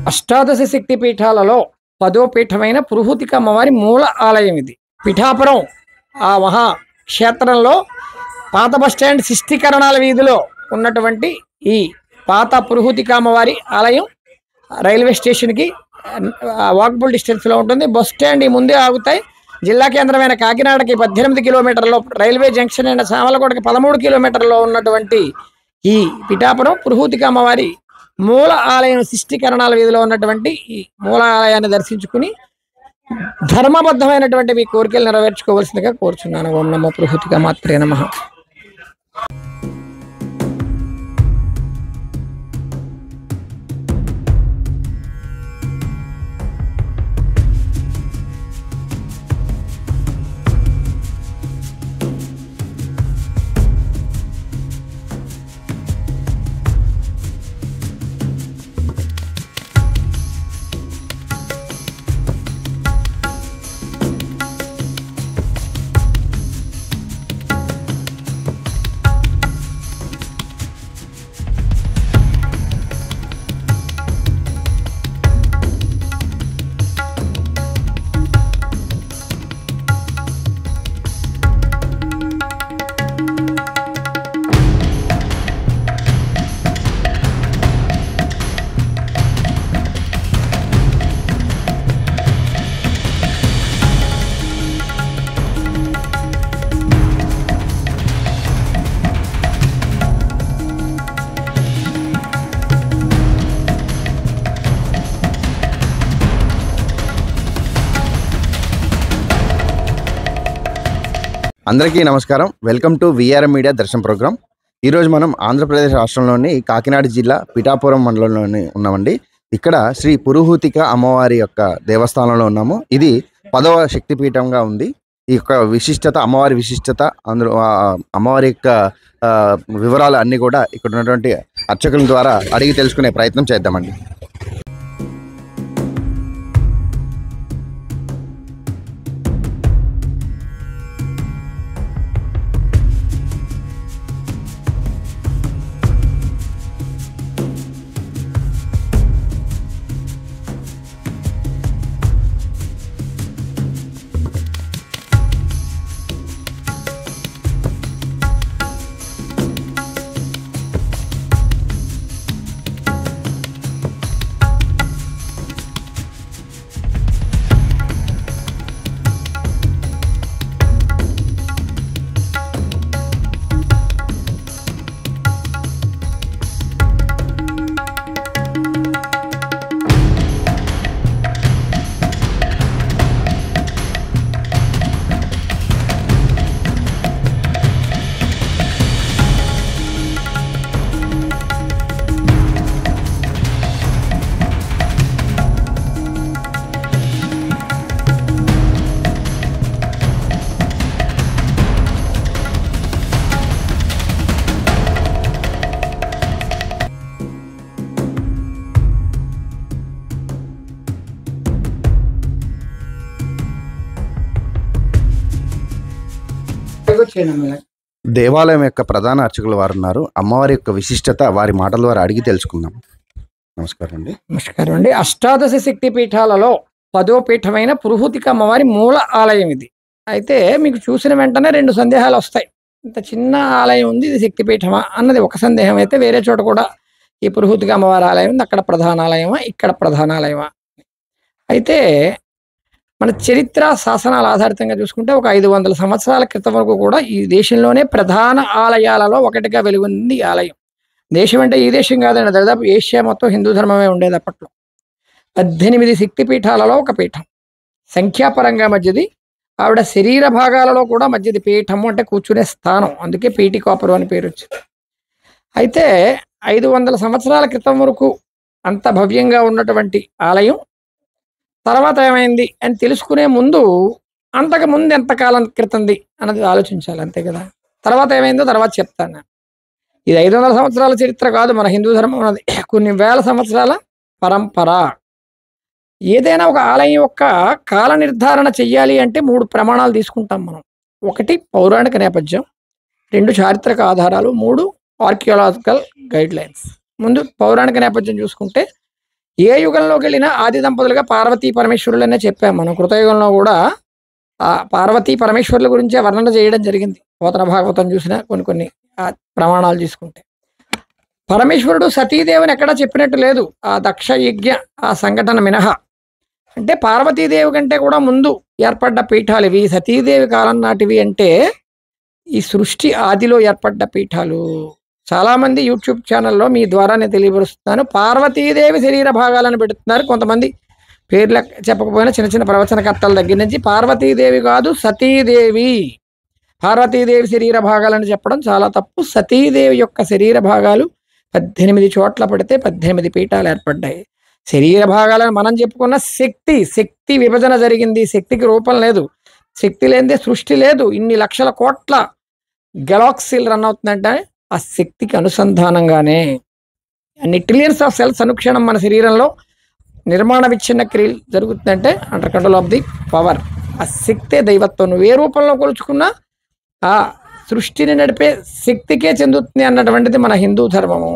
అష్టాదశ శక్తి పీఠాలలో పదో పీఠమైన పురుహూతిక అమ్మవారి మూల ఆలయం ఇది పిఠాపురం ఆ మహా క్షేత్రంలో పాత బస్టాండ్ శిష్టీకరణాల వీధిలో ఉన్నటువంటి ఈ పాత పురుహూతిక అమ్మవారి ఆలయం రైల్వే స్టేషన్కి వాకబుల్ డిస్టెన్స్లో ఉంటుంది బస్ స్టాండ్ ఈ ముందే ఆగుతాయి జిల్లా కేంద్రమైన కాకినాడకి పద్దెనిమిది కిలోమీటర్లో రైల్వే జంక్షన్ అయిన సామలకోటకి పదమూడు కిలోమీటర్లో ఉన్నటువంటి ఈ పిఠాపురం పురుహూతిక అమ్మవారి మూల ఆలయం శిష్టీకరణాల వీధిలో ఉన్నటువంటి ఈ మూల ఆలయాన్ని దర్శించుకుని ధర్మబద్ధమైనటువంటి మీ కోరికలు నెరవేర్చుకోవాల్సిందిగా కోరుచున్నాను ఓం నమో పురుహూతిక మాత్రే నమః అందరికీ నమస్కారం వెల్కమ్ టు విఆర్ఎం మీడియా దర్శన ప్రోగ్రామ్ ఈరోజు మనం ఆంధ్రప్రదేశ్ రాష్ట్రంలోని కాకినాడ జిల్లా పిఠాపురం మండలంలోని ఉన్నామండి ఇక్కడ శ్రీ పురుహూతిక అమ్మవారి యొక్క దేవస్థానంలో ఉన్నాము ఇది పదవ శక్తిపీఠంగా ఉంది ఈ యొక్క విశిష్టత అమ్మవారి విశిష్టత అందులో ఆ అమ్మవారి యొక్క ఆ, వివరాలు అన్నీ కూడా ఇక్కడ ఉన్నటువంటి అర్చకుల ద్వారా అడిగి తెలుసుకునే ప్రయత్నం చేద్దామండి దేవాలయం యొక్క ప్రధాన అర్చకులు వారు ఉన్నారు అమ్మవారి యొక్క విశిష్టత వారి మాటల ద్వారా అడిగి తెలుసుకుందాం నమస్కారం అండి నమస్కారం అండి అష్టాదశ శక్తి పీఠాలలో పదో పీఠమైన పురుహూతిక అమ్మవారి మూల ఆలయం ఇది అయితే మీకు చూసిన వెంటనే రెండు సందేహాలు వస్తాయి ఇంత చిన్న ఆలయం ఉంది ఇది శక్తిపీఠమా అన్నది ఒక సందేహం అయితే వేరే చోట కూడా ఈ పురుహూతిక అమ్మవారి ఆలయం ఉంది అక్కడ ప్రధాన ఆలయమా ఇక్కడ ప్రధాన ఆలయమా అయితే మన చరిత్ర శాసనాల ఆధారితంగా చూసుకుంటే ఒక ఐదు వందల సంవత్సరాల క్రితం వరకు కూడా ఈ దేశంలోనే ప్రధాన ఆలయాలలో ఒకటిగా వెలుగుంది ఈ ఆలయం దేశం అంటే ఈ దేశం కాదండి దాదాపు ఏషియా మొత్తం హిందూ ధర్మమే ఉండేది అప్పట్లో పద్దెనిమిది శక్తి పీఠాలలో ఒక పీఠం సంఖ్యాపరంగా మధ్యది ఆవిడ శరీర భాగాలలో కూడా మధ్యది పీఠము అంటే కూర్చునే స్థానం అందుకే పీఠికోపరు అని పేరు వచ్చింది అయితే ఐదు వందల సంవత్సరాల క్రితం వరకు అంత భవ్యంగా ఉన్నటువంటి ఆలయం తర్వాత ఏమైంది అని తెలుసుకునే ముందు అంతకు ముందు ఎంతకాలం క్రితంది అన్నది ఆలోచించాలి అంతే కదా తర్వాత ఏమైందో తర్వాత చెప్తాను నేను. ఇది ఐదు వందల సంవత్సరాల చరిత్ర కాదు మన హిందూ ధర్మం ఉన్నది కొన్ని వేల సంవత్సరాల పరంపర ఏదైనా ఒక ఆలయం యొక్క కాల నిర్ధారణ చెయ్యాలి అంటే మూడు ప్రమాణాలు తీసుకుంటాం మనం ఒకటి పౌరాణిక నేపథ్యం రెండు చారిత్రక ఆధారాలు మూడు ఆర్కియాలజికల్ గైడ్ లైన్స్ ముందు పౌరాణిక నేపథ్యం చూసుకుంటే ఏ యుగంలోకి వెళ్ళినా ఆది దంపతులుగా పార్వతీ పరమేశ్వరులనే చెప్పాం మనం కృతయుగంలో కూడా ఆ పార్వతీ పరమేశ్వరుల గురించే వర్ణన చేయడం జరిగింది పోతన భాగవతం చూసిన కొన్ని కొన్ని ఆ ప్రమాణాలు తీసుకుంటే పరమేశ్వరుడు సతీదేవిని ఎక్కడా చెప్పినట్టు లేదు ఆ దక్ష యజ్ఞ ఆ సంఘటన మినహా అంటే పార్వతీదేవి కంటే కూడా ముందు ఏర్పడ్డ పీఠాలు ఇవి సతీదేవి కాలం నాటివి అంటే ఈ సృష్టి ఆదిలో ఏర్పడ్డ పీఠాలు చాలా మంది యూట్యూబ్ ఛానల్లో మీ ద్వారా నేను తెలియపరుస్తున్నాను పార్వతీదేవి శరీర భాగాలను పెడుతున్నారు కొంతమంది పేర్లు చెప్పకపోయినా చిన్న చిన్న ప్రవచనకర్తల దగ్గర నుంచి పార్వతీదేవి కాదు సతీదేవి పార్వతీదేవి శరీర భాగాలను చెప్పడం చాలా తప్పు సతీదేవి యొక్క శరీర భాగాలు పద్దెనిమిది చోట్ల పడితే పద్దెనిమిది పీఠాలు ఏర్పడ్డాయి శరీర భాగాలను మనం చెప్పుకున్న శక్తి శక్తి విభజన జరిగింది శక్తికి రూపం లేదు శక్తి లేనిదే సృష్టి లేదు ఇన్ని లక్షల కోట్ల గెలాక్సీలు రన్ అవుతుందంటే ఆ శక్తికి అనుసంధానంగానే అన్ని ట్రిలియన్స్ ఆఫ్ సెల్స్ అనుక్షణం మన శరీరంలో నిర్మాణ విచ్ఛిన్న క్రియలు జరుగుతుందంటే under control of the power ఆ శక్తే దైవత్వం నువ్వు ఏ రూపంలో కొలుచుకున్నా ఆ సృష్టిని నడిపే శక్తికే చెందుతుంది అన్నటువంటిది మన హిందూ ధర్మము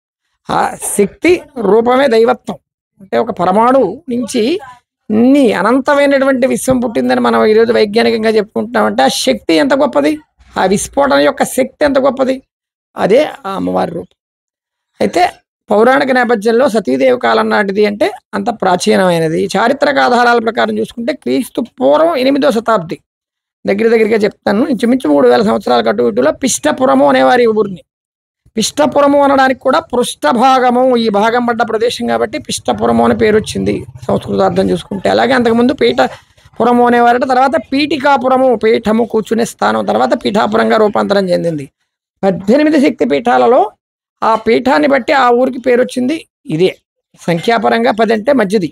ఆ శక్తి రూపమే దైవత్వం అంటే ఒక పరమాణు నుంచి ఇన్ని అనంతమైనటువంటి విశ్వం పుట్టిందని మనం ఈరోజు వైజ్ఞానికంగా చెప్పుకుంటున్నామంటే ఆ శక్తి ఎంత గొప్పది ఆ విస్ఫోటన యొక్క శక్తి ఎంత గొప్పది అదే ఆ అమ్మవారి రూపం అయితే పౌరాణిక నేపథ్యంలో సతీదేవి కాలం నాటిది అంటే అంత ప్రాచీనమైనది చారిత్రక ఆధారాల ప్రకారం చూసుకుంటే క్రీస్తు పూర్వం ఎనిమిదో శతాబ్ది దగ్గర దగ్గరగా చెప్తాను ఇంచుమించు మూడు వేల సంవత్సరాల కట్టు ఇటులో పిష్టపురము అనేవారి ఊరిని పిష్టపురము అనడానికి కూడా పృష్ఠభాగము ఈ భాగం పడ్డ ప్రదేశం కాబట్టి పిష్టపురము అని పేరు వచ్చింది సంస్కృతార్థం చూసుకుంటే అలాగే అంతకుముందు పీఠపురము అనేవారట తర్వాత పీఠికాపురము పీఠము కూర్చునే స్థానం తర్వాత పీఠాపురంగా రూపాంతరం చెందింది పద్దెనిమిది శక్తి పీఠాలలో ఆ పీఠాన్ని బట్టి ఆ ఊరికి పేరు వచ్చింది ఇదే సంఖ్యాపరంగా పది అంటే మధ్యది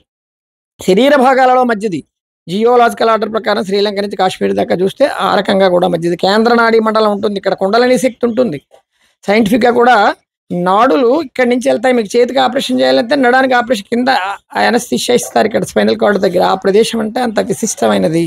శరీర భాగాలలో మధ్యది జియోలాజికల్ ఆర్డర్ ప్రకారం శ్రీలంక నుంచి కాశ్మీర్ దాకా చూస్తే ఆ రకంగా కూడా మధ్యది కేంద్ర నాడీ మండలం ఉంటుంది ఇక్కడ కుండలని శక్తి ఉంటుంది సైంటిఫిక్గా కూడా నాడులు ఇక్కడి నుంచి వెళ్తాయి మీకు చేతికి ఆపరేషన్ చేయాలంటే నడానికి ఆపరేషన్ కింద అనస్థిషియా ఇస్తారు ఇక్కడ స్పైనల్ కార్డ్ దగ్గర ఆ ప్రదేశం అంటే అంత విశిష్టమైనది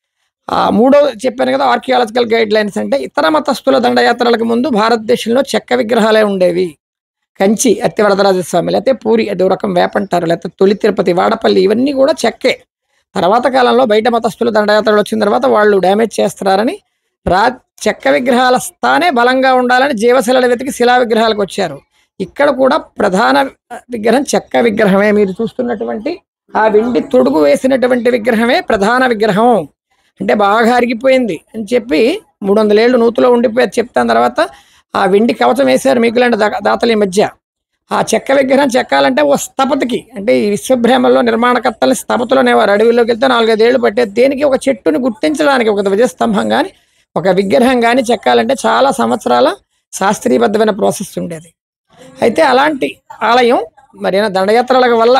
ఆ మూడో చెప్పాను కదా ఆర్కియాలజికల్ గైడ్ లైన్స్ అంటే ఇతర మతస్థుల దండయాత్రలకు ముందు భారతదేశంలో చెక్క విగ్రహాలే ఉండేవి కంచి అత్తి వరదరాజ స్వామి లేకపోతే పూరి అదో రకం వేపంటారు లేకపోతే తొలి తిరుపతి వాడపల్లి ఇవన్నీ కూడా చెక్కే తర్వాత కాలంలో బయట మతస్థుల దండయాత్రలు వచ్చిన తర్వాత వాళ్ళు డ్యామేజ్ చేస్తున్నారని రా చెక్క విగ్రహాల స్థానే బలంగా ఉండాలని జీవశిలలు వెతికి శిలా విగ్రహాలకు వచ్చారు ఇక్కడ కూడా ప్రధాన విగ్రహం చెక్క విగ్రహమే మీరు చూస్తున్నటువంటి ఆ వెండి తొడుగు వేసినటువంటి విగ్రహమే ప్రధాన విగ్రహం అంటే బాగా అరిగిపోయింది అని చెప్పి మూడు వందల ఏళ్ళు నూతులో ఉండిపోయి చెప్తాను తర్వాత ఆ వెండి కవచం వేశారు మీకులాంటి దా- దాతల ఈ మధ్య ఆ చెక్క విగ్రహం చెక్కాలంటే ఓ స్థపతికి అంటే ఈ విశ్వబ్రహ్మలో నిర్మాణకర్తలు స్థపతులు అనేవారు అడవిలోకి వెళ్తే నాలుగైదేళ్లు పట్టే దేనికి ఒక చెట్టుని గుర్తించడానికి ఒక ధ్వజస్తంభం కానీ ఒక విగ్రహం కానీ చెక్కాలంటే చాలా సంవత్సరాల శాస్త్రీయబద్ధమైన ప్రాసెస్ ఉండేది అయితే అలాంటి ఆలయం మరి ఏమైనా దండయాత్రల వల్ల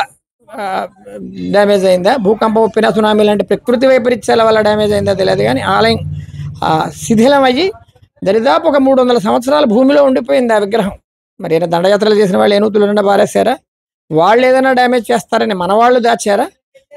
డ్యామేజ్ అయిందా భూకంపం ఉప్పిన సునామీ లాంటి ప్రకృతి వైపరీత్యాల వల్ల డ్యామేజ్ అయిందా తెలియదు కానీ ఆలయం ఆ, శిథిలం అయ్యి దరిదాపు ఒక మూడు వందల సంవత్సరాల భూమిలో ఉండిపోయింది ఆ విగ్రహం మరి ఏమైనా దండయాత్రలు చేసిన వాళ్ళు ఏనూతులు నిండా పారేశారా వాళ్ళు ఏదైనా డ్యామేజ్ చేస్తారని మన వాళ్ళు దాచారా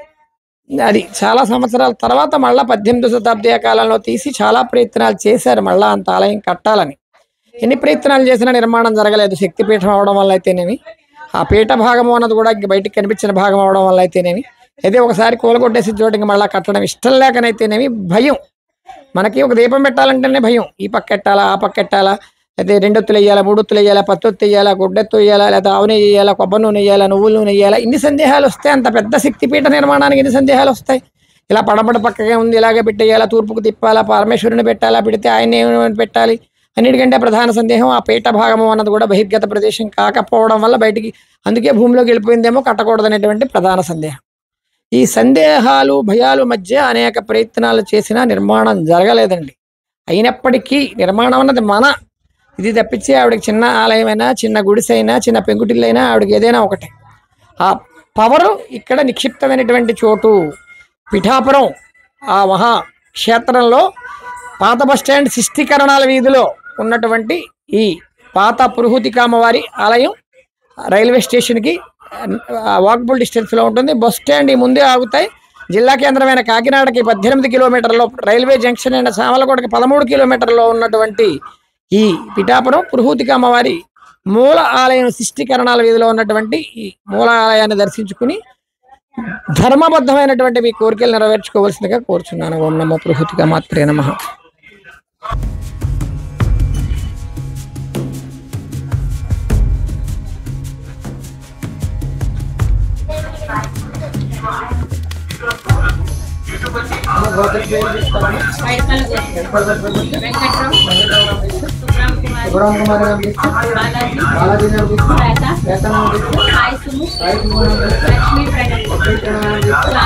అది చాలా సంవత్సరాల తర్వాత మళ్ళా పద్దెనిమిదో శతాబ్ది కాలంలో తీసి చాలా ప్రయత్నాలు చేశారు మళ్ళా అంత ఆలయం కట్టాలని ఎన్ని ప్రయత్నాలు చేసినా నిర్మాణం జరగలేదు శక్తిపీఠం అవడం వల్ల అయితేనేమి ఆ పీఠ భాగము అన్నది కూడా ఇంక బయటికి కనిపించిన భాగం అవడం వల్ల అయితేనేమి అయితే ఒకసారి కూలగొట్టేసి చోటు ఇంక మళ్ళీ కట్టడం ఇష్టం లేకనైతేనేమి భయం మనకి ఒక దీపం పెట్టాలంటేనే భయం ఈ పక్క ఎట్టాలా ఆ పక్క ఎట్టాలా అయితే రెండొత్తులు వేయాలా మూడొత్తులు వేయాలా పత్తొత్తు వేయాలా గుడ్డెత్తు వేయాలా లేదా ఆవు నెయ్యి వేయాలా కొబ్బరి నూనె వేయాలా నువ్వుల నూనె వేయాలా ఇన్ని సందేహాలు వస్తాయి అంత పెద్ద శక్తిపీఠ నిర్మాణానికి ఇన్ని సందేహాలు వస్తాయి ఇలా పడబడ పక్కగా ఉంది ఇలాగే పెట్టేయాలా తూర్పుకు తిప్పాలా పరమేశ్వరుని పెట్టాలా పెడితే ఆయన ఏమైనా పెట్టాలి అన్నిటికంటే ప్రధాన సందేహం ఆ పీఠ భాగము అన్నది కూడా బహిర్గత ప్రదేశం కాకపోవడం వల్ల బయటికి అందుకే భూమిలోకి వెళ్ళిపోయిందేమో కట్టకూడదనేటువంటి ప్రధాన సందేహం ఈ సందేహాలు భయాలు మధ్య అనేక ప్రయత్నాలు చేసినా నిర్మాణం జరగలేదండి అయినప్పటికీ నిర్మాణం అన్నది మన ఇది తప్పించి ఆవిడకి చిన్న ఆలయమైనా చిన్న గుడిసైనా చిన్న పెంకుటిల్లైనా ఆవిడకి ఏదైనా ఒకటే ఆ పవరు ఇక్కడ నిక్షిప్తమైనటువంటి చోటు పిఠాపురం ఆ మహా క్షేత్రంలో పాత బస్ స్టాండ్ శిష్టీకరణాల వీధిలో ఉన్నటువంటి ఈ పాత పురుహూతికామవారి ఆలయం రైల్వే స్టేషన్కి వాకబుల్ డిస్టెన్స్లో ఉంటుంది బస్ స్టాండ్ ఈ ముందే ఆగుతాయి జిల్లా కేంద్రమైన కాకినాడకి పద్దెనిమిది కిలోమీటర్లో రైల్వే జంక్షన్ అయిన సామలకోటకి పదమూడు కిలోమీటర్లో ఉన్నటువంటి ఈ పిఠాపురం పురుహూతిక అమ్మవారి మూల ఆలయం సృష్టికరణాల వీధిలో ఉన్నటువంటి ఈ మూల ఆలయాన్ని దర్శించుకుని ధర్మబద్ధమైనటువంటి మీ కోరికలు నెరవేర్చుకోవాల్సిందిగా కోరుచున్నాను ఓం నమో పురుహుతిగా మాత్రే నమ వెంకట్రావు సుబ్రహ్మ కుమార్ బాలాజీ శ్వేత సాయి సుము లక్ష్మీ ప్రణవ్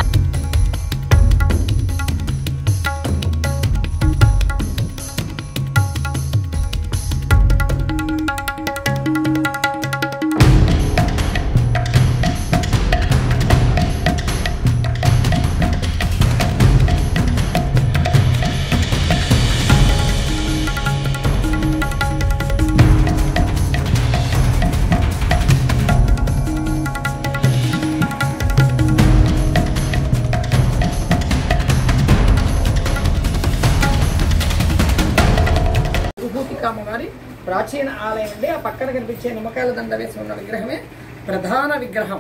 విభూతికామ వారి ప్రాచీన ఆలయం అండి ఆ పక్కన కనిపించే నిమ్మకాయల దండ వేసి ఉన్న విగ్రహమే ప్రధాన విగ్రహం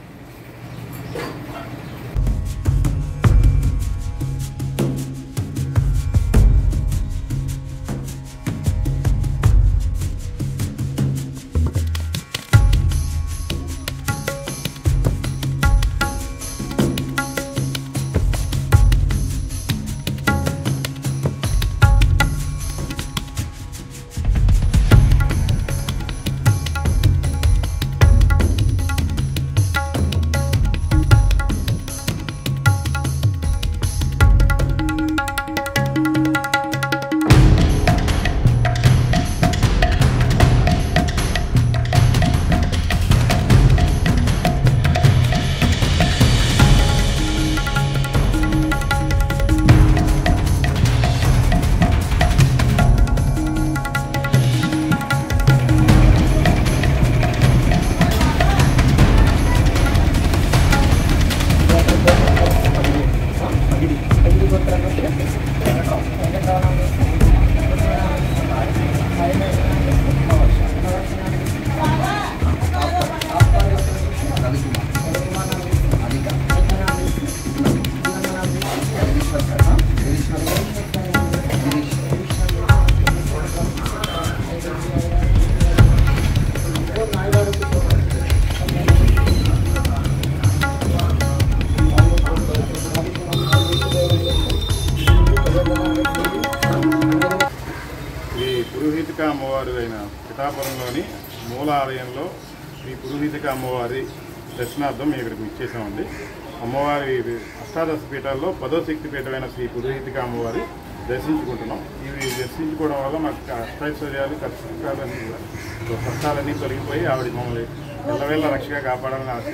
ఈ పురోహితిక అమ్మవారు అయిన పిఠాపురంలోని మూల ఆలయంలో ఈ పురోహితిక అమ్మవారి దర్శనార్థం మేము ఇక్కడికి ఇచ్చేసామండి అమ్మవారి అష్టాదశ పీఠాల్లో పదో శక్తి పీఠమైన శ్రీ పురోహితిక అమ్మవారి దర్శించుకుంటున్నాం ఇవి దర్శించుకోవడం వల్ల మాకు అష్టైశ్వర్యాలు కష్టాలన్నీ కూడా కష్టాలన్నీ తొలగిపోయి ఆవిడ మమ్మల్ని ఎల్లవేళ్ళ రక్షగా కాపాడాలని ఆశ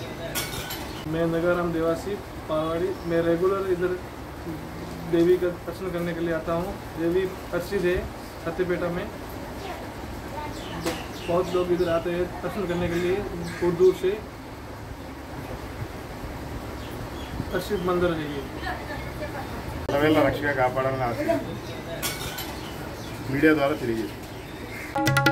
मैं नगाराम देवासी पहाड़ी मैं रेगुलर इधर देवी का दर्शन करने के लिए आता हूँ देवी प्रसिद्ध है सत्यपेटा में बहुत लोग इधर आते हैं दर्शन करने के लिए दूर दूर से प्रसिद्ध मंदिर है ये ఎల్లవేళ్ళ రక్షగా కాపాడాలని ఆశ మీడియా ద్వారా తెలియజేస్తాం